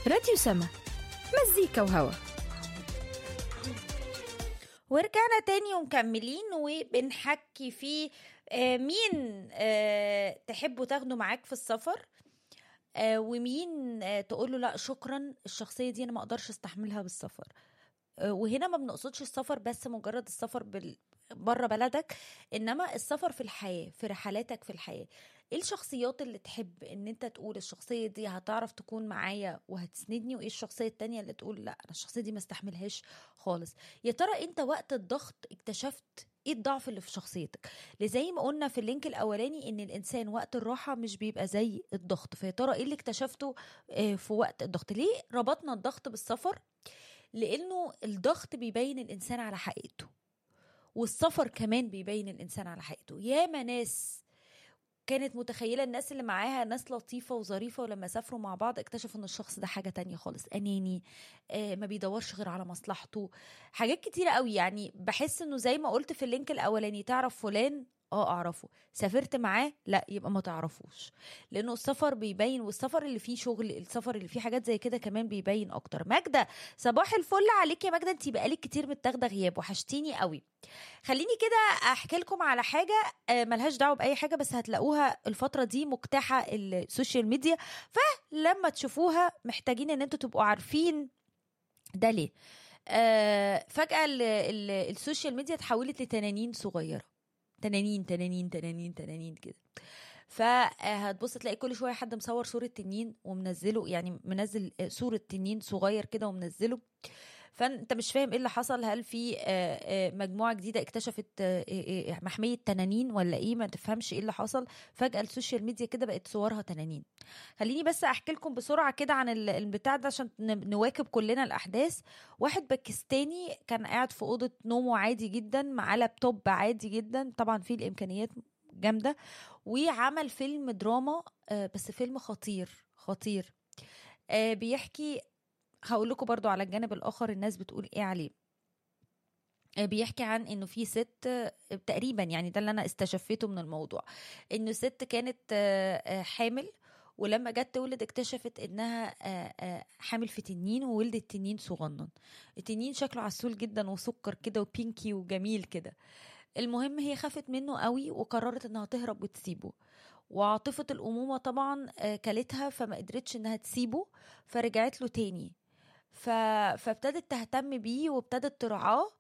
راديو سما مزيكا وهوا ورجعنا تاني ومكملين وبنحكي في آه، مين آه، تحبوا تاخدوا معاك في السفر آه، ومين آه، تقول له لا شكرا الشخصيه دي انا ما اقدرش استحملها بالسفر آه، وهنا ما بنقصدش السفر بس مجرد السفر بال... بره بلدك انما السفر في الحياه في رحلاتك في الحياه ايه الشخصيات اللي تحب ان انت تقول الشخصيه دي هتعرف تكون معايا وهتسندني وايه الشخصيه التانية اللي تقول لا انا الشخصيه دي ما استحملهاش خالص يا ترى انت وقت الضغط اكتشفت ايه الضعف اللي في شخصيتك زي ما قلنا في اللينك الاولاني ان الانسان وقت الراحه مش بيبقى زي الضغط فيا ترى ايه اللي اكتشفته آه، في وقت الضغط ليه ربطنا الضغط بالسفر لانه الضغط بيبين الانسان على حقيقته والسفر كمان بيبين الانسان على حقيقته ياما ناس كانت متخيله الناس اللي معاها ناس لطيفه وظريفه ولما سافروا مع بعض اكتشفوا ان الشخص ده حاجه تانية خالص اناني آه ما بيدورش غير على مصلحته حاجات كتيره قوي يعني بحس انه زي ما قلت في اللينك الاولاني تعرف فلان اه اعرفه سافرت معاه لا يبقى ما تعرفوش لانه السفر بيبين والسفر اللي فيه شغل السفر اللي فيه حاجات زي كده كمان بيبين اكتر ماجده صباح الفل عليك يا ماجده انت بقالك كتير متاخده غياب وحشتيني قوي خليني كده احكي لكم على حاجه آه، ملهاش دعوه باي حاجه بس هتلاقوها الفتره دي مجتاحه السوشيال ميديا فلما تشوفوها محتاجين ان انتوا تبقوا عارفين ده ليه آه فجاه ال ال السوشيال ميديا اتحولت لتنانين صغيره تنانين تنانين تنانين تنانين كده فهتبص تلاقي كل شويه حد مصور صوره تنين ومنزله يعني منزل صوره تنين صغير كده ومنزله فانت مش فاهم ايه اللي حصل هل في آه، آه، مجموعه جديده اكتشفت آه، آه، آه، محميه تنانين ولا ايه ما تفهمش ايه اللي حصل فجاه السوشيال ميديا كده بقت صورها تنانين خليني بس احكي لكم بسرعه كده عن ال- البتاع ده عشان ن- نواكب كلنا الاحداث واحد باكستاني كان قاعد في اوضه نومه عادي جدا معاه لابتوب عادي جدا طبعا فيه الامكانيات جامده وعمل فيلم دراما آه، بس فيلم خطير خطير آه، بيحكي هقول لكم برضو على الجانب الاخر الناس بتقول ايه عليه آه، بيحكي عن انه في ست آه، تقريبا يعني ده اللي انا استشفيته من الموضوع انه ست كانت آه، آه، حامل ولما جت تولد اكتشفت انها آه، آه، حامل في تنين وولدت تنين صغنن التنين شكله عسول جدا وسكر كده وبينكي وجميل كده المهم هي خافت منه قوي وقررت انها تهرب وتسيبه وعاطفة الأمومة طبعا آه، كلتها فما قدرتش انها تسيبه فرجعت له تاني ف... فابتدت تهتم بيه وابتدت ترعاه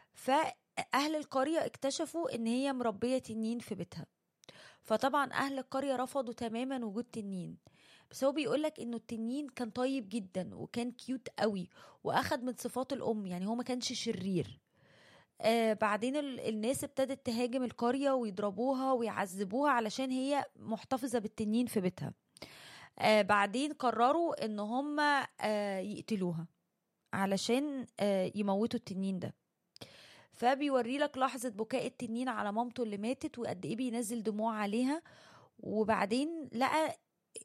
فأهل القرية اكتشفوا ان هي مربية تنين في بيتها فطبعا أهل القرية رفضوا تماما وجود تنين بس هو بيقولك انه التنين كان طيب جدا وكان كيوت قوي واخد من صفات الام يعني هو ما كانش شرير آه بعدين ال- الناس ابتدت تهاجم القرية ويضربوها ويعذبوها علشان هي محتفظة بالتنين في بيتها آه بعدين قرروا ان هم آه يقتلوها علشان آه يموتوا التنين ده فبيوري لك لحظة بكاء التنين على مامته اللي ماتت وقد ايه بينزل دموع عليها وبعدين لقى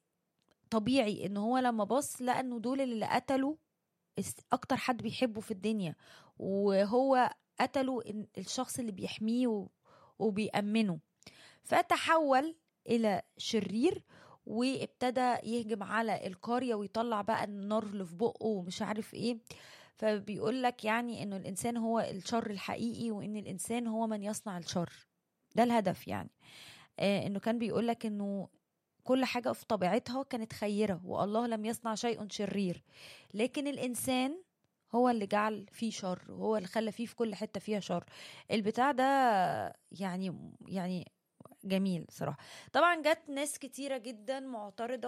طبيعي ان هو لما بص لقى انه دول اللي قتلوا الس- اكتر حد بيحبه في الدنيا وهو قتلوا ال- الشخص اللي بيحميه و- وبيأمنه فتحول الى شرير وابتدى يهجم على القرية ويطلع بقى النار اللي في بقه ومش عارف ايه فبيقول لك يعني انه الانسان هو الشر الحقيقي وان الانسان هو من يصنع الشر ده الهدف يعني آه انه كان بيقول لك انه كل حاجة في طبيعتها كانت خيرة والله لم يصنع شيء شرير لكن الإنسان هو اللي جعل فيه شر وهو اللي خلى فيه في كل حتة فيها شر البتاع ده يعني يعني جميل صراحة طبعا جت ناس كتيرة جدا معترضة